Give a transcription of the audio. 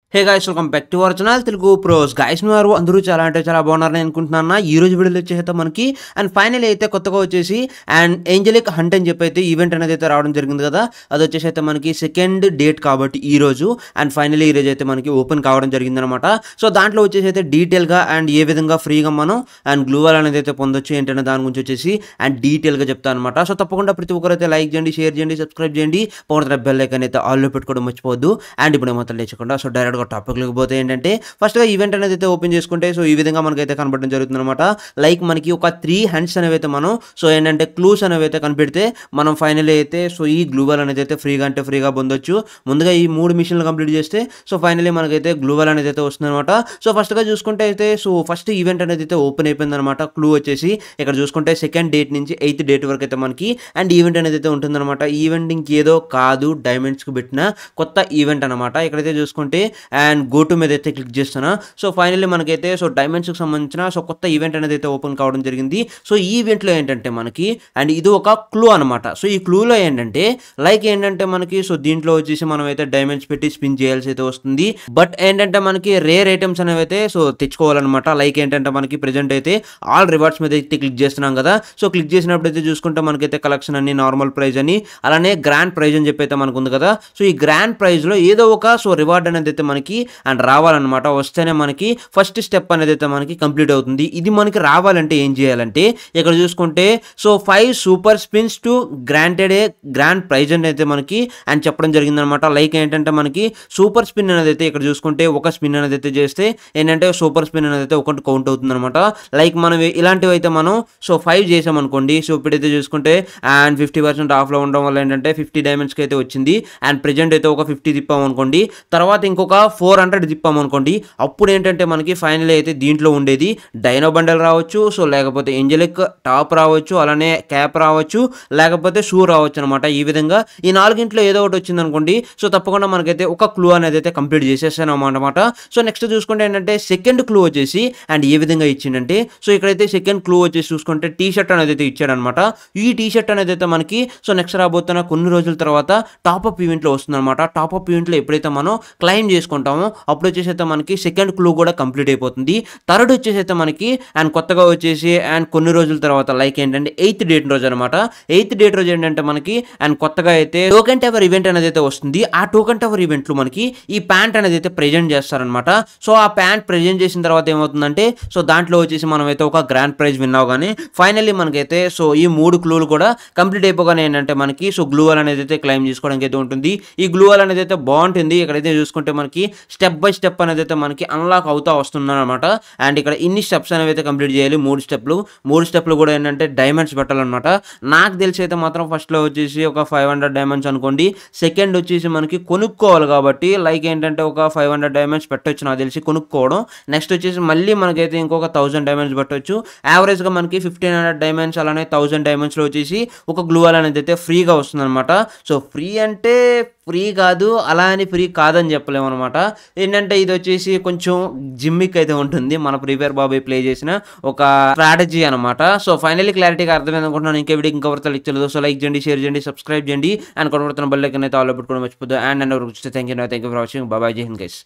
hey guys welcome back to our channel Telugu pros guys వారు అందరూ చాలా అంటే చాలా బాగున్నారని అనుకుంటున్నాను ఈ రోజు వీడియోలో వచ్చేసి మనకి అండ్ ఫైనల్ అయితే కొత్తగా వచ్చేసి అండ్ ఏంజలిక్ హంట్ అని చెప్పి అయితే ఈవెంట్ అనేది అయితే రావడం జరిగింది కదా అది వచ్చేసి అయితే మనకి సెకండ్ డేట్ కాబట్టి ఈ రోజు అండ్ ఫైనల్ ఈ రోజు అయితే మనకి ఓపెన్ కావడం జరిగింది అనమాట సో దాంట్లో వచ్చేసి అయితే డీటెయిల్గా అండ్ ఏ విధంగా ఫ్రీగా మనం అండ్ గ్లూవల్ అనేది అయితే పొందొచ్చు ఏంటనే దాని గురించి వచ్చేసి అండ్ డీటెయిల్గా చెప్తాను అనమాట సో తప్పకుండా ప్రతి ఒక్కరు అయితే లైక్ చేయండి షేర్ చేయండి సబ్స్క్రైబ్ చేయండి పవర్ బెల్ ఐకన్ అయితే ఆల్లో పెట్టుకోవడం మర్చిపోవద్దు అండ్ ఇప్పుడు ఏమాత్రం లేచకుండా సో డైరెక్ట్గా టాపిక్లోకి పోతే ఏంటంటే ఫస్ట్గా ఈవెంట్ అనేది అయితే ఓపెన్ చేసుకుంటే సో ఈ విధంగా మనకైతే కనబడడం జరుగుతుంది అనమాట లైక్ మనకి ఒక త్రీ హ్యాండ్స్ అనేవి అయితే మనం సో ఏంటంటే క్లూస్ అనేవి అయితే కనిపెడితే మనం ఫైనల్ అయితే సో ఈ గ్లూవల్ అనేది అయితే ఫ్రీగా అంటే ఫ్రీగా పొందొచ్చు ముందుగా ఈ మూడు మిషన్లు కంప్లీట్ చేస్తే సో ఫైనలీ మనకైతే గ్లూవల్ అనేది అయితే వస్తుంది అనమాట సో ఫస్ట్గా చూసుకుంటే అయితే సో ఫస్ట్ ఈవెంట్ అనేది అయితే ఓపెన్ అయిపోయింది అనమాట క్లూ వచ్చేసి ఇక్కడ చూసుకుంటే సెకండ్ డేట్ నుంచి ఎయిత్ డేట్ వరకు అయితే మనకి అండ్ ఈవెంట్ అనేది అయితే ఉంటుందన్నమాట ఈవెంట్ ఇంకేదో కాదు డైమండ్స్కి పెట్టిన కొత్త ఈవెంట్ అనమాట ఇక్కడైతే చూసుకుంటే అండ్ గో టు మీద అయితే క్లిక్ చేస్తున్నా సో ఫైనల్లీ మనకైతే సో డైమండ్స్కి సంబంధించిన సో కొత్త ఈవెంట్ అనేది అయితే ఓపెన్ కావడం జరిగింది సో ఈ ఈవెంట్లో ఏంటంటే మనకి అండ్ ఇది ఒక క్లూ అనమాట సో ఈ క్లూలో ఏంటంటే లైక్ ఏంటంటే మనకి సో దీంట్లో వచ్చేసి మనం అయితే డైమండ్స్ పెట్టి స్పిన్ చేయాల్సి అయితే వస్తుంది బట్ ఏంటంటే మనకి రేర్ ఐటమ్స్ అనేవి అయితే సో తెచ్చుకోవాలన్నమాట లైక్ ఏంటంటే మనకి ప్రెజెంట్ అయితే ఆల్ రివార్డ్స్ మీద అయితే క్లిక్ చేస్తున్నాం కదా సో క్లిక్ చేసినప్పుడు అయితే చూసుకుంటే మనకైతే కలెక్షన్ అన్ని నార్మల్ ప్రైజ్ అని అలానే గ్రాండ్ ప్రైజ్ అని చెప్పి అయితే మనకు ఉంది కదా సో ఈ గ్రాండ్ ప్రైజ్లో ఏదో ఒక సో రివార్డ్ అనేది అయితే మనకి అండ్ రావాలన్నమాట వస్తేనే మనకి ఫస్ట్ స్టెప్ అనేది అయితే మనకి కంప్లీట్ అవుతుంది ఇది మనకి రావాలంటే ఏం చేయాలంటే ఇక్కడ చూసుకుంటే so five super spins to granted a grand prize అని అయితే మనకి అని చెప్పడం జరిగిందనమాట లైక్ ఏంటంటే మనకి సూపర్ స్పిన్ అనేది అయితే ఇక్కడ చూసుకుంటే ఒక స్పిన్ అనేది అయితే చేస్తే ఏంటంటే సూపర్ స్పిన్ అనేది అయితే ఒకటి కౌంట్ అవుతుంది అనమాట లైక్ మనం ఇలాంటివి అయితే మనం సో ఫైవ్ చేసామనుకోండి సో ఇప్పుడైతే చూసుకుంటే అండ్ ఫిఫ్టీ పర్సెంట్ ఆఫ్లో ఉండడం వల్ల ఏంటంటే ఫిఫ్టీ డైమండ్స్కి అయితే వచ్చింది అండ్ ప్రెజెంట్ అయితే ఒక ఫిఫ్టీ తిప్పామనుకోండి తర్వాత ఇంకొక ఫోర్ హండ్రెడ్ తిప్పామనుకోండి అప్పుడు ఏంటంటే మనకి ఫైనల్ అయితే దీంట్లో ఉండేది డైనో బండల్ రావచ్చు సో లేకపోతే ఏంజలిక్ టాప్ రావచ్చు అలానే క్యాప్ రావచ్చు లేకపోతే షూ రావచ్చు అనమాట ఈ విధంగా ఈ నాలుగింట్లో ఏదో ఒకటి వచ్చింది అనుకోండి సో తప్పకుండా మనకైతే ఒక క్లూ అనేది అయితే కంప్లీట్ చేసేసాను అనమాట సో నెక్స్ట్ చూసుకుంటే ఏంటంటే సెకండ్ క్లూ వచ్చేసి అండ్ ఏ విధంగా ఇచ్చిందంటే సో ఇక్కడైతే సెకండ్ క్లూ వచ్చేసి చూసుకుంటే టీ షర్ట్ అనేది అయితే ఇచ్చాడనమాట ఈ టీ షర్ట్ అనేది అయితే మనకి సో నెక్స్ట్ రాబోతున్న కొన్ని రోజుల తర్వాత టాప్అప్ ఈవెంట్లో వస్తుందన్నమాట టాప్అప్ ఈవెంట్లో ఎప్పుడైతే మనం క్లైమ్ చేసుకుంటామో అప్పుడు వచ్చేసి అయితే మనకి సెకండ్ క్లూ కూడా కంప్లీట్ అయిపోతుంది థర్డ్ వచ్చేసి అయితే మనకి అండ్ కొత్తగా వచ్చేసి అండ్ కొన్ని రోజుల తర్వాత లైక్ ఏంటంటే ఎయిత్ డేట్ రోజు అనమాట ఎయిత్ డేట్ రోజు ఏంటంటే మనకి అండ్ కొత్తగా అయితే టోకెన్ టవర్ ఈవెంట్ అనేది అయితే వస్తుంది ఆ టోకెన్ టవర్ ఈవెంట్లో మనకి ఈ ప్యాంట్ అనేది అయితే ప్రెజెంట్ చేస్తారనమాట సో ఆ ప్యాంట్ ప్రెజెంట్ చేసిన తర్వాత ఏమవుతుందంటే సో దాంట్లో వచ్చేసి మనం అయితే ఒక గ్రాండ్ ప్రైజ్ విన్ అవగానే ఫైనల్లీ మనకైతే సో ఈ మూడు క్లూలు కూడా కంప్లీట్ అయిపోగానే ఏంటంటే మనకి సో గ్లూవల్ అనేది అయితే క్లైమ్ చేసుకోవడానికి అయితే ఉంటుంది ఈ గ్లూవల్ అనేది అయితే బాగుంటుంది ఇక్కడైతే చూసుకుంటే మనకి స్టెప్ బై స్టెప్ అనేది అయితే మనకి అన్లాక్ అవుతా వస్తుంది అనమాట అండ్ ఇక్కడ ఇన్ని స్టెప్స్ అనేవి అయితే కంప్లీట్ చేయాలి మూడు స్టెప్లు మూడు స్టెప్లు కూడా ఏంటంటే డైమండ్స్ పెట్టాలన్నమాట నాకు తెలిసి అయితే మాత్రం ఫస్ట్లో వచ్చేసి ఒక ఫైవ్ హండ్రెడ్ డైమండ్స్ అనుకోండి సెకండ్ వచ్చేసి మనకి కొనుక్కోవాలి కాబట్టి లైక్ ఏంటంటే ఒక ఫైవ్ హండ్రెడ్ డైమండ్స్ పెట్టొచ్చు నాకు తెలిసి కొనుక్కోవడం నెక్స్ట్ వచ్చేసి మళ్ళీ మనకైతే ఇంకొక థౌసండ్ డైమండ్స్ పెట్టొచ్చు యావరేజ్గా మనకి ఫిఫ్టీన్ హండ్రెడ్ డైమండ్స్ అలానే థౌసండ్ డైమండ్స్లో వచ్చేసి ఒక గ్లూవల్ అనేది అయితే ఫ్రీగా వస్తుంది అనమాట సో ఫ్రీ అంటే ఫ్రీ కాదు అలా అని ఫ్రీ కాదని చెప్పలేము అనమాట ఏంటంటే ఇది వచ్చేసి కొంచెం జిమ్మిక్ అయితే ఉంటుంది మన ప్రీపేర్ బాబాయ్ ప్లే చేసిన ఒక స్ట్రాటజీ అనమాట సో ఫైనల్లీ క్లారిటీగా అర్థమైంది అనుకుంటున్నాను ఇంకా వీడియో ఇంకా వరతలు ఇచ్చలేదు సో లైక్ చేయండి షేర్ చేయండి సబ్స్క్రైబ్ చేయండి అండ్ కొనబడుతున్న బెల్ ఐకన్ అయితే ఆల్ పెట్టుకోవడం మర్చిపోద్దు and and thank you thank you for watching బాబాయ్ జై హింద్ గైస్